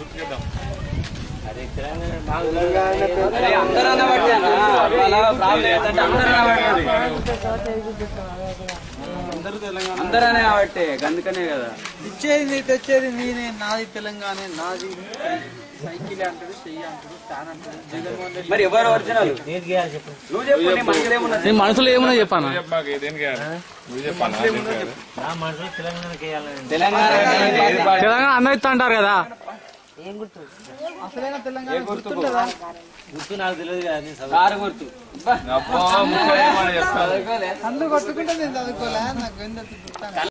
అరే అందరూ అనబట్టే అన్న. వాళ్ళ ప్రాబ్లం ఏంటంటే అందరూ అనబట్టే. అందరూ అనే కాబట్టే అందుకనే కదా ఇచ్చేది తెచ్చేది నేనే నాది తెలంగాణ నాది సైకిల్ అంటాడు చెయ్యి అంటాడు ఫ్యాన్ అంటాడు జగన్మోహన్ రెడ్డి మరి ఎవరు ఒరిజినల్ నువ్వు చెప్పు నీ మనసులో ఏమున్నది నీ మనసులో ఏమన్నా చెప్పాను తెలంగాణ ఏది పార్టీ? తెలంగాణ అన్న ఇస్తా అంటారు కదా అసలైన తెలంగాణ గుర్తుంటుందా కారు గుర్తు అబ్బా. చదువుకోలే. అందరూ కొట్టుకుంటే నేను చదువుకోలే నాకు ఎందుకు గుర్తాను